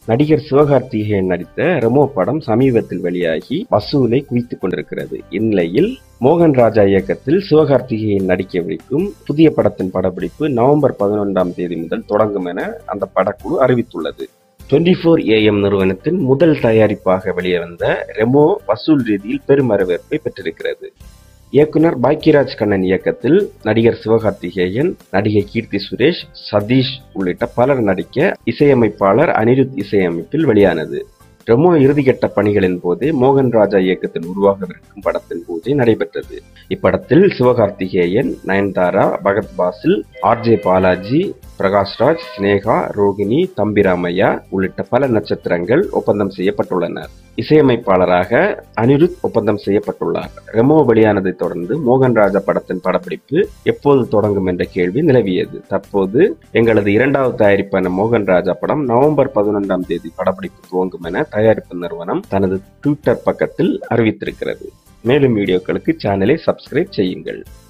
நடிகர் சிவகார்த்திகேயன் நடித்த ரெமோ படம் சமீபத்தில் வெளியாகி வசூலை குவித்துக் கொண்டிருக்கிறது இந்நிலையில் மோகன் ராஜா இயக்கத்தில் சிவகார்த்திகேயன் நடிக்கவிருக்கும் புதிய படத்தின் படப்பிடிப்பு நவம்பர் பதினொன்றாம் தேதி முதல் தொடங்கும் என அந்த படக்குழு அறிவித்துள்ளது டுவெண்டி ஃபோர் ஏஎம் நிறுவனத்தின் முதல் தயாரிப்பாக வெளிவந்த ரெமோ வசூல் ரீதியில் பெரும் வரவேற்பை பெற்றிருக்கிறது இயக்குனர் பாக்கியராஜ் கண்ணன் இயக்கத்தில் நடிகர் சிவகார்த்திகேயன் நடிகை கீர்த்தி சுரேஷ் சதீஷ் உள்ளிட்ட பலர் நடிக்க இசையமைப்பாளர் அனிருத் இசையமைப்பில் வெளியானது ரெமோ இறுதிக்கட்ட பணிகளின் போதே மோகன் ராஜா இயக்கத்தில் உருவாகவிருக்கும் படத்தின் பூஜை நடைபெற்றது இப்படத்தில் சிவகார்த்திகேயன் நயன்தாரா பகத் பாசில் ஆர்ஜே பாலாஜி பிரகாஷ்ராஜ் சினேகா ரோகிணி தம்பிராமையா உள்ளிட்ட பல நட்சத்திரங்கள் ஒப்பந்தம் செய்யப்பட்டுள்ளனர் இசையமைப்பாளராக அனிருத் ஒப்பந்தம் செய்யப்பட்டுள்ளார் ரெமோ வெளியானதை தொடர்ந்து மோகன் ராஜா படத்தின் படப்பிடிப்பு எப்போது தொடங்கும் என்ற கேள்வி நிலவியது தற்போது எங்களது இரண்டாவது தயாரிப்பான மோகன் ராஜா படம் நவம்பர் பதினொன்றாம் தேதி படப்பிடிப்பு துவங்கும் என தயாரிப்பு நிறுவனம் தனது ட்விட்டர் பக்கத்தில் அறிவித்திருக்கிறது மேலும் வீடியோக்களுக்கு சேனலை சப்ஸ்கிரைப் செய்யுங்கள்